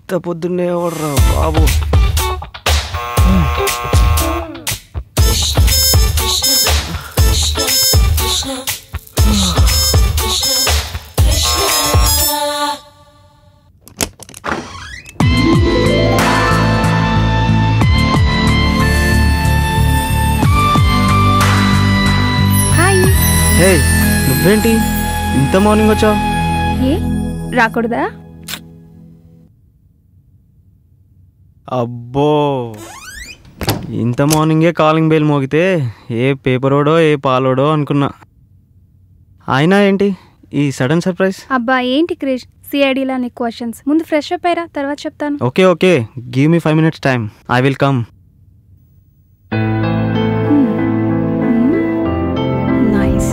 ఇంత పొద్దున్నే ఎవర్రా బాబు హాయ్ హే నువ్వేంటి ఇంత మార్నింగ్ వచ్చావు ఏ రాకూడదా అబ్బో ఇంత మార్నింగే కాలింగ్ బెల్ మోగితే ఏ పేపరోడో ఏ పాలోడో అనుకున్నా అయినా ఏంటి ఈ సడన్ సర్ప్రైజ్ అబ్బా ఏంటి క్రిష్ సిఐడిలా నీ క్వశ్చన్స్ ముందు ఫ్రెష్ అప్ అయ్యరా తర్వాత చెప్తాను okay okay give me five minutes time I will come nice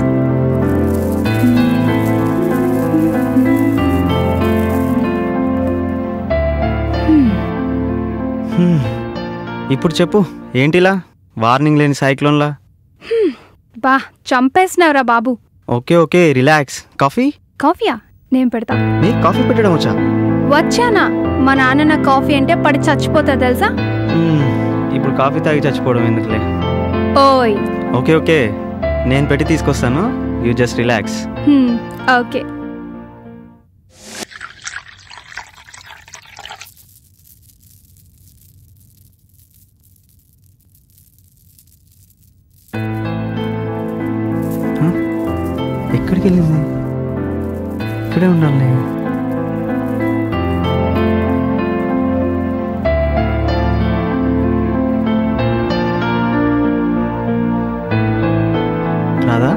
ఇప్పుడు చెప్పు ఏంటిలా వార్నింగ్ లేని సైక్లోన్లా బా చంపేసినావురా బాబు ఓకే ఓకే రిలాక్స్ కాఫీ కాఫీయా నేను పెడతా నీ కాఫీ పెట్టడం వచ్చా వచ్చానా మా నాన్న నా కాఫీ అంటే పడి చచ్చిపోతా తెలుసా మ్మ్, ఇప్పుడు కాఫీ తాగి చచ్చిపోవడం ఎందుకులే ఓయ్ ఓకే ఓకే నేను పెట్టి తీసుకొస్తాను you just relax hmm, okay ఎక్కడికి వెళ్ళింది ఇక్కడే ఉండాలి రాదా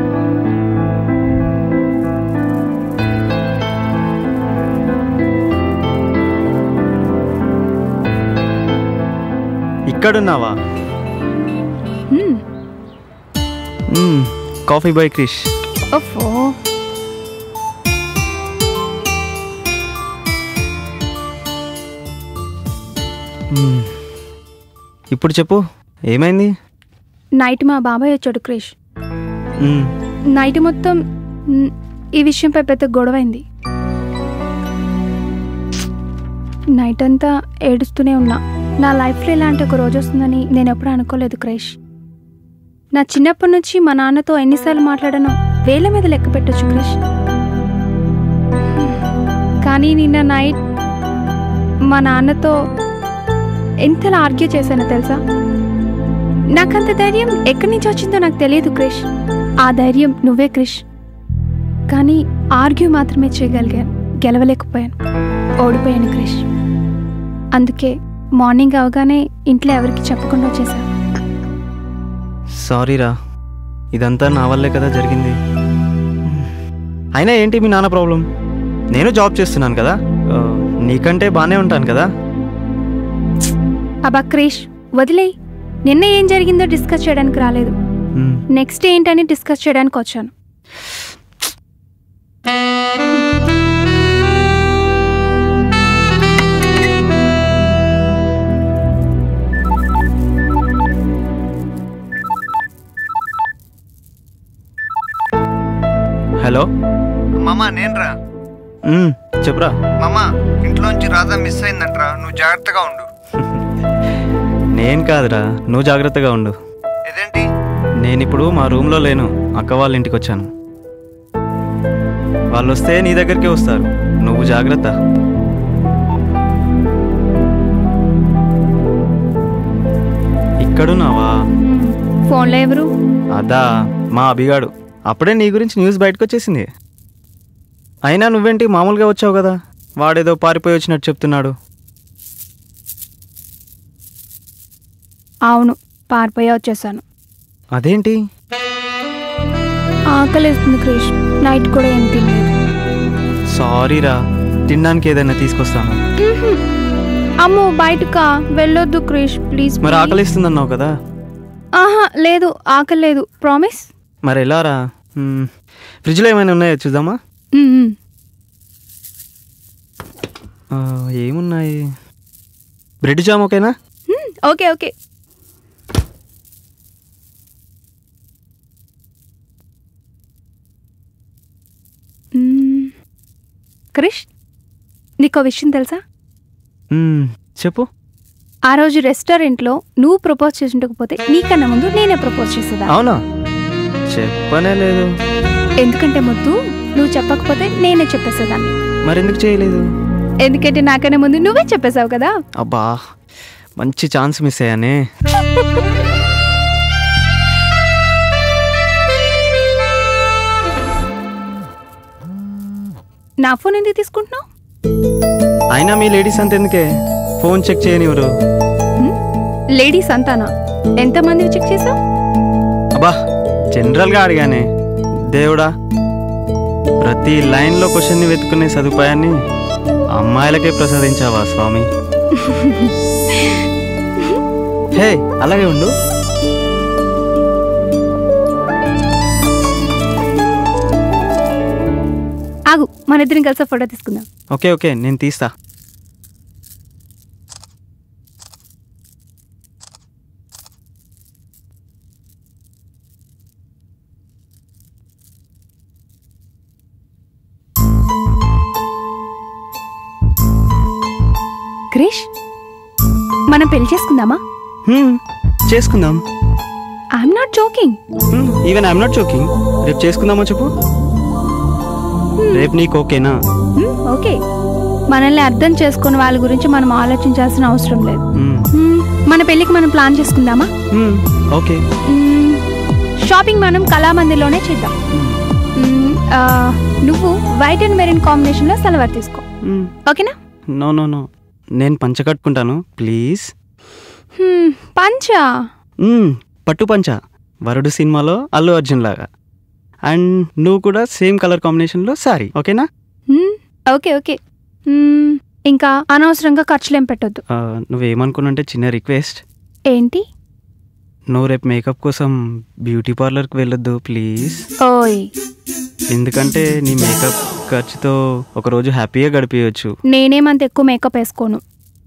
ఇక్కడున్నావా హ్మ్, మ్మ్, కాఫీ బాయ్ క్రిష్ ఓఫో మ్మ్. ఇప్పుడు చెప్పు ఏమైంది నైట్ మా బాబాయ్ వచ్చాడు క్రిష్ మ్మ్, నైట్ మొత్తం మ్, ఈ విషయంపై పెద్ద గొడవైంది నైట్ అంతా ఏడుస్తూనే ఉన్నా నా లైఫ్లో ఇలాంటి ఒక రోజు వస్తుందని నేను ఎప్పుడూ అనుకోలేదు క్రైష్ నా చిన్నప్పటి నుంచి మా నాన్నతో ఎన్నిసార్లు మాట్లాడానో వేల మీద లెక్క పెట్టొచ్చు క్రిష్ కానీ నిన్న నైట్ మా నాన్నతో ఎంతలా ఆర్గ్యూ చేశానో తెలుసా నాకంత ధైర్యం ఎక్కడి నుంచి వచ్చిందో నాకు తెలియదు క్రిష్ ఆ ధైర్యం నువ్వే క్రిష్ కానీ ఆర్గ్యూ మాత్రమే చేయగలిగాను గెలవలేకపోయాను ఓడిపోయాను క్రిష్ అందుకే మార్నింగ్ అవగానే ఇంట్లో ఎవరికి చెప్పకుండా వచ్చేసాను సారీరా ఇదంతా నా వల్లే కదా జరిగింది అయినా ఏంటి మీ నాన్న ప్రాబ్లం నేను జాబ్ చేస్తున్నాను కదా ఆ, నీకంటే బాగానే ఉంటాను కదా అబ్బా క్రిష్ వదిలేయ్ నిన్న ఏం జరిగిందో డిస్కస్ చేయడానికి రాలేదు మ్మ్. నెక్స్ట్ ఏంటని డిస్కస్ చేయడానికి వచ్చాను హలో మామ నేనురా మ్మ్, చెప్పురా మామ ఇంట్లోంచి రాధా మిస్ అయిందంట్రా నువ్వు జాగ్రత్తగా ఉండు నేను కాదురా నువ్వు జాగ్రత్తగా ఉండు ఇదేంటి నేను ఇప్పుడు మా రూమ్లో లేను అక్క వాళ్ళ ఇంటికి వచ్చాను వాళ్ళు వస్తే నీ దగ్గరికి వస్తారు నువ్వు జాగ్రత్త ఇక్కడున్నావా ఫోన్లో ఎవరు అదా మా అభిగాడు అప్పుడే నీ గురించి న్యూస్ బయటకు వచ్చేసింది అయినా నువ్వేంటి మామూలుగా వచ్చావు కదా వాడేదో పారిపోయి వచ్చినట్టు చెప్తున్నాడు అవును పారిపోయా వచ్చేసాను అదేంటి ఆకలిస్తుంది క్రిష్ నైట్ కూడా ఏం తినలేదు సారీరా తినడానికి ఏదైనా తీసుకొస్తాను మ్హూ. అమ్మో బయటకా వెళ్ళొద్దు క్రిష్ ప్లీజ్ మరి ప్లీజ్. ఆకలిస్తుందన్నావు కదా ఆహా లేదు ఆకలి లేదు ప్రామిస్ మరి ఎలారా మ్మ్. ఫ్రిడ్జ్లో ఏమైనా ఉన్నాయో చూద్దామా ఆ, ఏమున్నాయి బ్రెడ్ జామ్ ఓకేనా ఓకే ఓకే మ్మ్. క్రిష్ నీకో విషయం తెలుసా మ్మ్, చెప్పు ఆ రోజు రెస్టారెంట్లో నువ్వు ప్రపోజ్ చేసిండకపోతే నీకన్నా ముందు నేనే ప్రపోజ్ చేసేదా అవునా చెప్పనే లేదు ఎందుకంటే ముద్దు నువ్వు చెప్పకపోతే నేనే చెప్పేసేదాన్ని మరెందుకు చేయలేదు ఎందుకంటే నాకన్నా ముందు నువ్వే చెప్పేశావు కదా అబ్బా మంచి ఛాన్స్ మిస్ అయ్యానే నా ఫోన్ ఎందుకు తీసుకుంటున్నావు అయినా మీ లేడీస్ అంత ఎందుకే ఫోన్ చెక్ చేయనివ్వరు లేడీస్ అంతానా ఎంతమంది చెక్ చేసావు అబ్బా జనరల్గా అడిగానే దేవుడా ప్రతి లైన్లో క్వశ్చన్ని వెతుకునే సదుపాయాన్ని అమ్మాయిలకే ప్రసాదించావా స్వామి హే అలాగే ఉండు ఆగు మన ఇద్దరం కలిసి ఫోటో తీసుకుందాం ఓకే ఓకే నేను తీస్తా క్రిష్ మనం పెళ్లి చేసుకుందామా హ్మ్, చేసుకుందాం I'm not joking even I'm not joking రేపు చేసుకుందామో చెప్పు రేపు నీకు ఓకేనా ఓకే మనల్ని అర్థం చేసుకుని వాళ్ళ గురించి మనం ఆలోచించాల్సిన అవసరం లేదు హ్మ్, Hmm, మన పెళ్ళికి మనం ప్లాన్ చేసుకుందామా హ్మ్, ఓకే Hmm, షాపింగ్ మనం కళామందిర్లోనే చేద్దాం హ్మ్, Hmm, ఆ, నువ్వు వైట్ అండ్ మెరీన్ కాంబినేషన్లో సలవార్ తీసుకో హ్మ్. ఓకేనా నో నో నో నేను పంచ కట్టుకుంటాను ప్లీజ్ Hmm, పంచా మ్మ్, పట్టు పంచ వరుడు సినిమాలో అల్లు అర్జున్ లాగా అండ్ నువ్వు కూడా సేమ్ కలర్ కాంబినేషన్లో సారీ ఓకేనా Hmm, ఓకే ఓకే Hmm, ఇంకా అనవసరంగా ఖర్చులేం పెట్టొద్దు ఆ, నువ్వేమనుకున్నంటే చిన్న రిక్వెస్ట్ ఏంటి నువ్వు రేపు మేకప్ కోసం బ్యూటీ పార్లర్కి వెళ్ళొద్దు ప్లీజ్ ఓయ్ ఎందుకంటే నీ మేకప్ ఖర్చుతో ఒకరోజు హ్యాపీగా గడిపేయచ్చు నేనేమంత ఎక్కువ మేకప్ వేసుకోను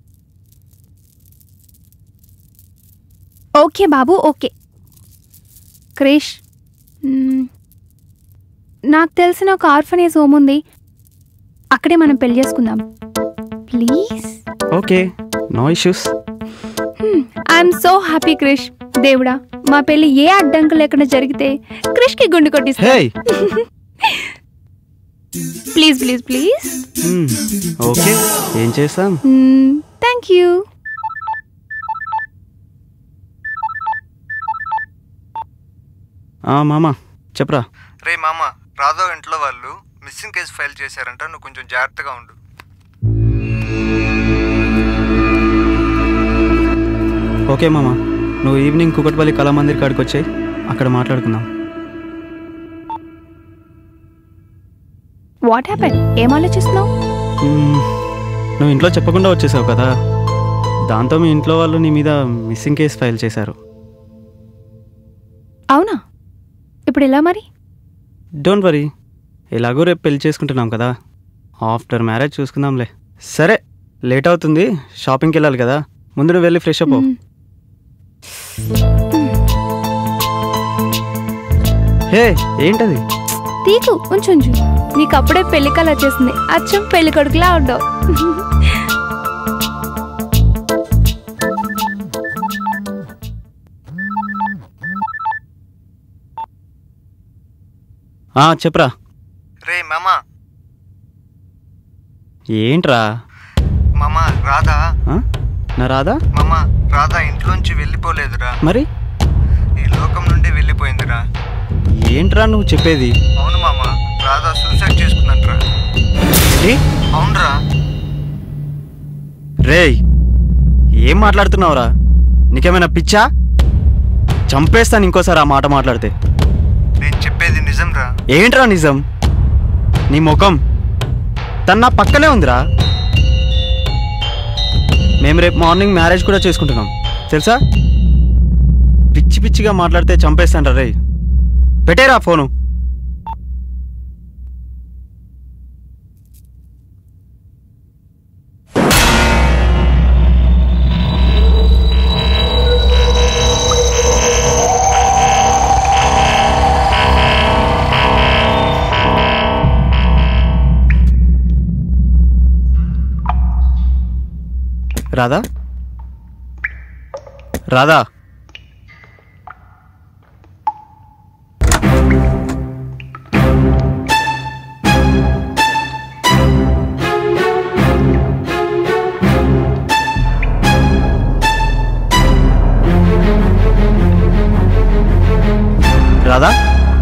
ఓకే బాబు ఓకే క్రిష్ మ్మ్. నాకు తెలిసిన ఒక ఆర్ఫనేజ్ హోమ్ ఉంది అక్కడే మనం పెళ్లి చేసుకుందాం please okay no issues I'm so happy Krish దేవుడా మా పెళ్లి ఏ అడ్డంకు లేకుండా జరిగితే క్రిష్కి గుండు కొట్టిస్తా hey please please please okay ఏం చేస్తాం థ్యాంక్ యూ ఆ, మామ చెప్పరా రే మామ రాధవ్ ఇంట్లో వాళ్ళు మిస్సింగ్ కేసు ఫైల్ చేశారంట నువ్వు కొంచెం జాగ్రత్తగా ఉండు ఓకే మామ నువ్వు ఈవినింగ్ కుకట్పల్లి కళామందిర్ కాడికి వచ్చాయి అక్కడ మాట్లాడుకుందాం వాట్ హ్యాపెన్ ఏం ఆలోచిస్తున్నావు మ్మ్. నువ్వు ఇంట్లో చెప్పకుండా వచ్చేసావు కదా దాంతో మీ ఇంట్లో వాళ్ళు నీ మీద మిస్సింగ్ కేసు ఫైల్ చేశారు అవునా ఇప్పుడు ఎలా మరి డోంట్ వరీ ఎలాగో రేపు పెళ్లి చేసుకుంటున్నాం కదా ఆఫ్టర్ మ్యారేజ్ చూసుకుందాంలే సరే లేట్ అవుతుంది షాపింగ్కి వెళ్ళాలి కదా ముందు నువ్వు వెళ్ళి ఫ్రెష్ అప్ అవ్వు. మ్మ్. హే ఏంటది తీకు ఉంచు ఉంచు నీకు అప్పుడే పెళ్లి కళ వచ్చేసింది అచ్చం పెళ్లి కొడుకులా ఉండవు ఆ, చెప్పరా రే మామ ఏంట్రా మామ రాధా ఆ? నా రాదా మామ రాధా ఇంట్లోంచి వెళ్ళిపోలేదురా మరి ఈ లోకం నుండి వెళ్ళిపోయిందిరా ఏంట్రా నువ్వు చెప్పేది అవును మామ రాధా సూసైడ్ చేసుకున్నట్రా ఏంటి? అవునరా రేయ్ ఏం మాట్లాడుతున్నావురా నీకేమైనా పిచ్చా చంపేస్తాను ఇంకోసారి ఆ మాట మాట్లాడితే నేను చెప్పేది నిజంరా ఏంట్రా నిజం నీ ముఖం తన నా పక్కనే ఉందిరా మేము రేపు మార్నింగ్ మ్యారేజ్ కూడా చేసుకుంటున్నాం తెలుసా పిచ్చి పిచ్చిగా మాట్లాడితే చంపేస్తాండ్రా రే పెట్టేరా phone Radha Radha Radha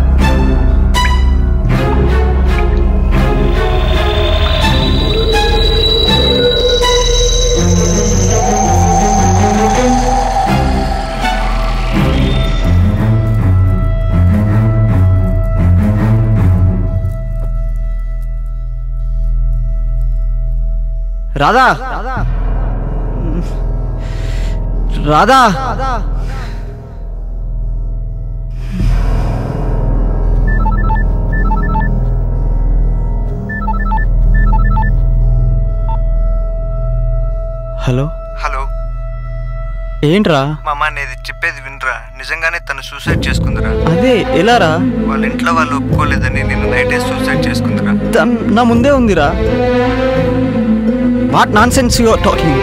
Radha Radha hello hello ఏంట్రా మామ నేను చెప్పేది వినరా నిజంగానే తను సూసైడ్ చేసుకుందిరా అదే ఎలారా వాళ్ళ ఇంట్లో వాళ్ళు ఒప్పుకోలేదని నిన్ను నైటే సూసైడ్ చేసుకుందిరా తన్ నా ముందే ఉందిరా what nonsense your talking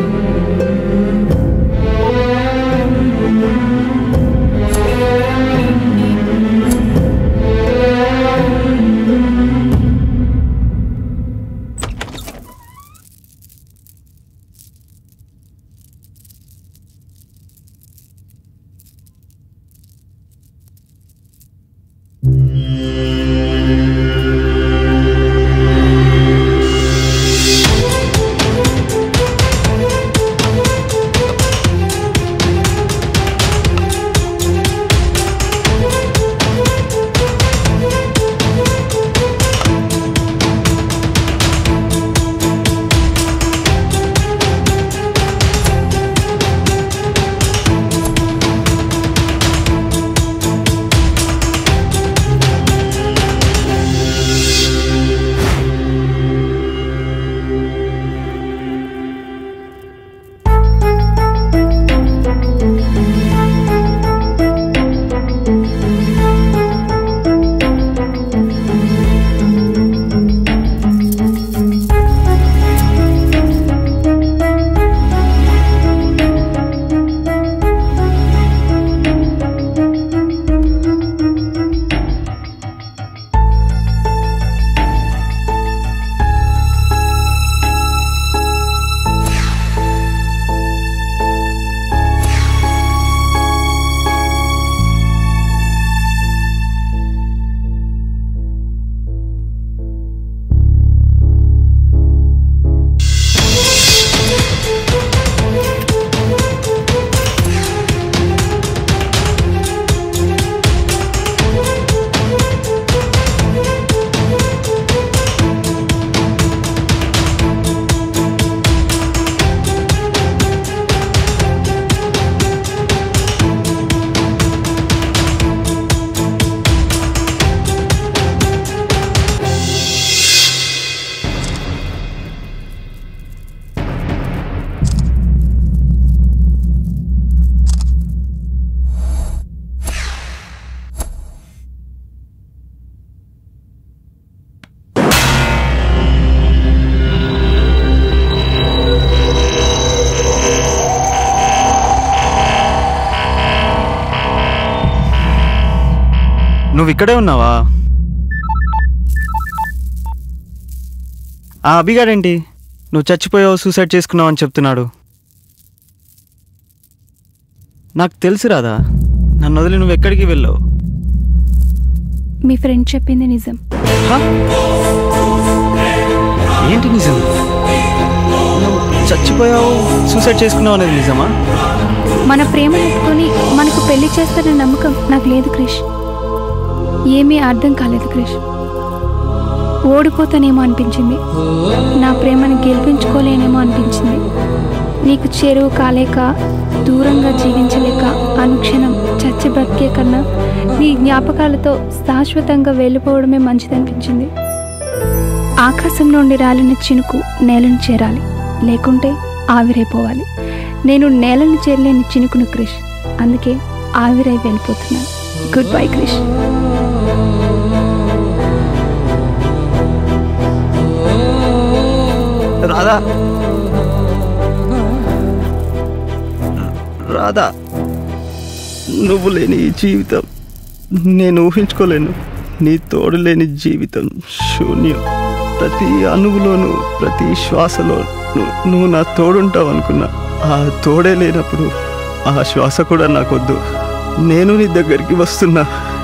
నువ్వు ఇక్కడే ఉన్నావా ఆ అభిగాడేంటి నువ్వు చచ్చిపోయావు సూసైడ్ చేసుకున్నావు అని చెప్తున్నాడు నాకు తెలుసు రాదా నన్ను వదిలి నువ్వు ఎక్కడికి వెళ్ళావు మీ ఫ్రెండ్ చెప్పింది నిజం హ? ఏంటి నిజం నువ్వు చచ్చిపోయావు సూసైడ్ చేసుకున్నావు అనేది నిజమా మన ప్రేమ ఒప్పుకొని మనకు పెళ్లి చేస్తారన్న నమ్మకం నాకు లేదు క్రిష్ ఏమీ అర్థం కాలేదు క్రిష్ ఓడిపోతానేమో అనిపించింది నా ప్రేమను గెలిపించుకోలేనేమో అనిపించింది నీకు చెరువు కాలేక దూరంగా జీవించలేక అనుక్షణం చచ్చి బ్రతికే కన్నా నీ జ్ఞాపకాలతో శాశ్వతంగా వెళ్ళిపోవడమే మంచిదనిపించింది ఆకాశం నుండి రాలిన చినుకు నేలను చేరాలి లేకుంటే ఆవిరైపోవాలి నేను నేలను చేరలేని చినుకును క్రిష్ అందుకే ఆవిరై వెళ్ళిపోతున్నాను గుడ్ బై క్రిష్ రాధా రాధా నువ్వు లేని ఈ జీవితం నేను ఊహించుకోలేను నీ తోడు లేని జీవితం శూన్యం ప్రతి అణువులోనూ ప్రతి శ్వాసలో ను- నువ్వు నా తోడుంటావు అనుకున్నా ఆ తోడే లేనప్పుడు ఆ శ్వాస కూడా నాకొద్దు నేను నీ దగ్గరికి వస్తున్నా